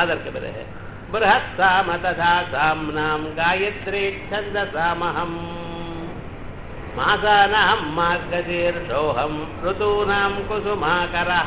அதற்கு பிறகு பிருஹத் சாம ததா சாம்னாம் காயத்ரி சந்தசாமஹம் மாசானாம் மார்கசீர்ஷோகம் ருதூனாம் குசுமாகரஹ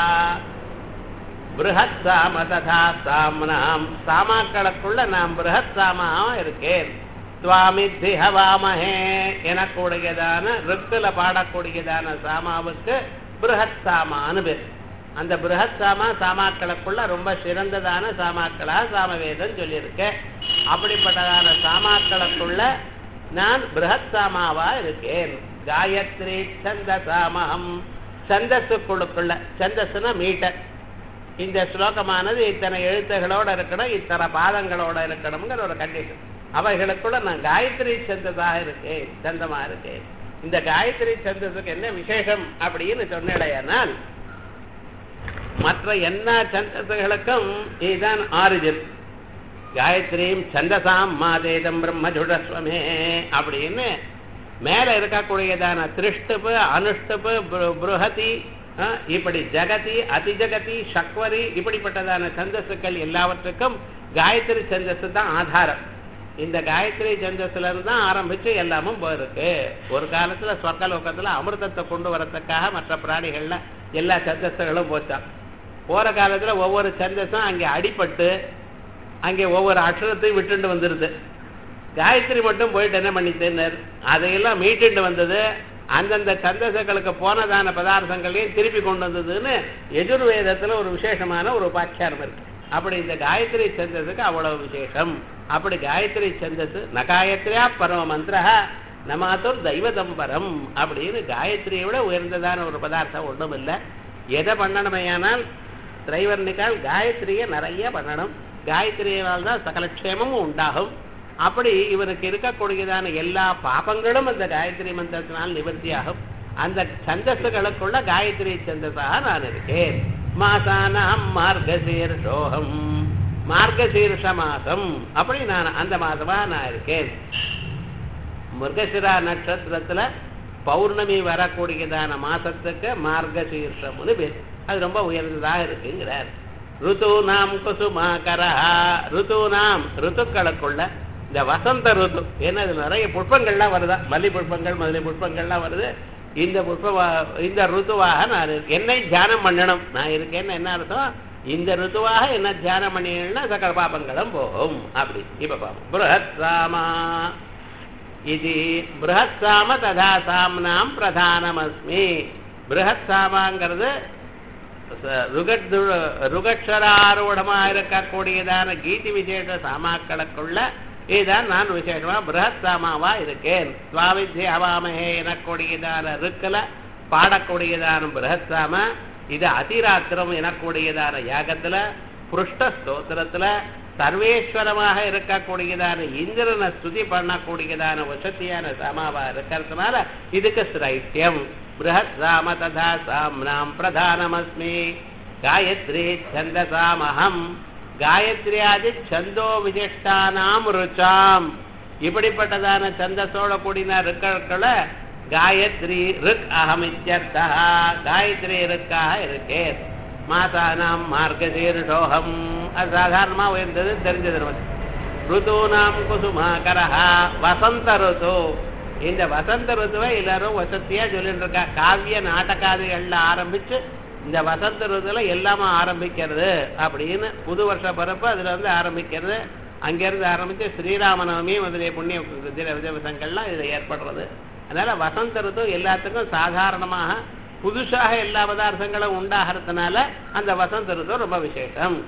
பிருஹத் சாம ததா சாம்னாம் சாமாக்களுக்குள்ள நான் பிருஹத் சாமாவும் இருக்கேன் சுவாமி ஹவாமஹே எனக்கூடியதான ருக்குல பாடக்கூடியதான சாமாவுக்கு பிருஹத் சாமான்னு பேர் அந்த பிருஹத் சாமா சாமாக்களுக்குள்ள ரொம்ப சிறந்ததான சாமாக்களா சாமவேதம் சொல்லியிருக்க அப்படிப்பட்டதான சாமாக்களுக்குள்ள நான் பிருஹத் சாமாவா இருக்கேன் காயத்ரி சந்த சாமகம் சந்தஸுக்குள்ளுக்குள்ள சந்தஸ்னா மீட்டர் இந்த ஸ்லோகமானது இத்தனை எழுத்துகளோட இருக்கணும் இத்தனை பாதங்களோட இருக்கணுங்கிற ஒரு கண்டிஷன் அவைகளுக்குள்ள நான் காயத்ரி சந்ததாக இருக்கேன் சந்தமா இருக்கேன் இந்த காயத்ரி சந்தத்துக்கு என்ன விசேஷம் அப்படின்னு சொன்னேடையானால் மற்ற எல்லா சந்தத்துகளுக்கும் இதுதான் ஆரிஜின் காயத்ரீம் சந்தசாம் மாதேதம் பிரம்மஜுடஸ்வமே அப்படின்னு மேல இருக்கக்கூடியதான திருஷ்டுப்பு அனுஷ்டுப்பு புருஹதி இப்படி ஜகதி அதிஜகதி சக்வரி இப்படிப்பட்டதான சந்தஸுக்கள் எல்லாவற்றுக்கும் காயத்ரி சந்தஸ் தான் ஆதாரம் இந்த காயத்ரி சந்தஸ்ல இருந்து தான் ஆரம்பிச்சு எல்லாமும் போயிருக்கு ஒரு காலத்துல சொர்க்கலோகத்துல அமிர்தத்தை கொண்டு வரத்துக்காக மற்ற பிராணிகள்ல எல்லா சந்தஸ்களும் போச்சான் போற காலத்துல ஒவ்வொரு சந்தஸும் அங்கே அடிபட்டு அங்கே ஒவ்வொரு அக்ஷரத்தையும் விட்டுண்டு வந்துருது காயத்ரி மட்டும் போயிட்டு என்ன பண்ணித்தேனர் அதையெல்லாம் மீட்டுண்டு வந்தது அந்தந்த சந்தசங்களுக்கு போனதான பதார்த்தங்களையும் திருப்பி கொண்டு வந்ததுன்னு எஜுர்வேதத்துல ஒரு விசேஷமான ஒரு உபாச்சாரம் இருக்கு அப்படி இந்த காயத்ரி சந்தஸுக்கு அவ்வளவு விசேஷம் அப்படி காயத்ரி சந்தஸ் ந காயத்ரியா பரம மந்திர நமாத்தூர் தெய்வதம்பரம் அப்படின்னு காயத்ரியை விட உயர்ந்ததான ஒரு பதார்த்தம் ஒன்றும் இல்லை எதை பண்ணணுமையானால் திரைவர்ணிக்கால் காயத்ரியை நிறைய பண்ணணும் காயத்ரியினால் தான் சகல க்ஷேமமும் உண்டாகும் அப்படி இவனுக்கு இருக்கக்கூடியதான எல்லா பாபங்களும் அந்த காயத்ரி மந்திரத்தினால் நிவர்த்தியாகும் அந்த சந்தஸ்களுக்குள்ள காயத்ரி சந்தஸாக நான் இருக்கேன் மாசானாம் மார்கசீர்ஷோகம் மார்கசீர்ஷ மாசம் அப்படி நான் அந்த மாதமா நான் இருக்கேன் மிருகசிரா நட்சத்திரத்துல பௌர்ணமி வரக்கூடியதான மாசத்துக்கு மார்கசீர்ஷம்னு பேர் அது ரொம்ப உயர்ந்ததாக இருக்குங்கிறார் ருத்து நாம் குசுமாகரா ருத்து நாம் ருத்துக்களுக்குள்ள இந்த வசந்த ருத்து ஏன்னா இது நிறைய புஷ்பங்கள்லாம் வருதா மல்லி புஷ்பங்கள் முதலிய புஷ்பங்கள்லாம் வருது இந்த புஷ்ப இந்த ருத்துவாக நான் என்னை தியானம் பண்ணணும் நான் இருக்கேன்னு என்ன அர்த்தம் இந்த ருத்துவாக என்ன தியானம் பண்ணினா சகல பாபங்களும் போகும் அப்படி இப்ப பாப்போம் புரஹத் ராமா இது பிருஹத் சாம ததா சாம்னாம் பிரதானமஸ்மி பிருஹத் சாமாங்கிறது ருகட்சராரூடமா இருக்கக்கூடியதான கீதி விசேஷ சாமாக்களுக்குள்ள இதுதான் நான் விசேஷமா பிருஹத் சாமாவா இருக்கேன் சுவாமித்தி அவாமகே எனக்கூடியதான ருக்கல பாடக்கூடியதான பிருஹத் சாம இது அதிராத்திரம் எனக்கூடியதான யாகத்துல புருஷ்ட ஸ்தோத்திரத்துல சர்வேஸ்வரமாக இருக்கக்கூடியதான இந்திரனை ஸ்துதி பண்ணக்கூடியதான வசதியான சாமாவா இருக்கிறதுனால இதுக்கு சிரைத்தியம் பிருஹத் சாம ததா சாம்னாம் பிரதானமஸ்மி காயத்ரி சந்தசாமகம் காயத்ரியாதி சந்தோ விசிஷ்டானாம் ருச்சாம் இப்படிப்பட்டதான சந்தஸோட கூடின ருக்களை காயத்ரி ருக் அகம் இத்தியர்த்தா காயத்ரி ருக்காக இருக்கேன் மாசானாம் மார்கசீர்ஷோகம் அது சாதாரணமா உயர்ந்தது தெரிஞ்சது நமக்கு ருதூனாம் குசுமாகரஹா வசந்த ருது இந்த வசந்த ருத்துவை எல்லாரும் வசதியா சொல்லிட்டு இருக்கா காவிய நாடகாதிகள்ல ஆரம்பிச்சு இந்த வசந்த ருதுல எல்லாமே ஆரம்பிக்கிறது அப்படின்னு புது வருஷ பிறப்பு அதுல வந்து ஆரம்பிக்கிறது அங்கிருந்து ஆரம்பிச்சு ஸ்ரீராமநவமி முதலிய புண்ணிய திவசங்கள்லாம் இது ஏற்படுறது அதனால வசந்த ருது எல்லாத்துக்கும் சாதாரணமாக புதுசாக எல்லா பதார்த்தங்களும் உண்டாகிறதுனால அந்த வசந்த ருது ரொம்ப விசேஷம்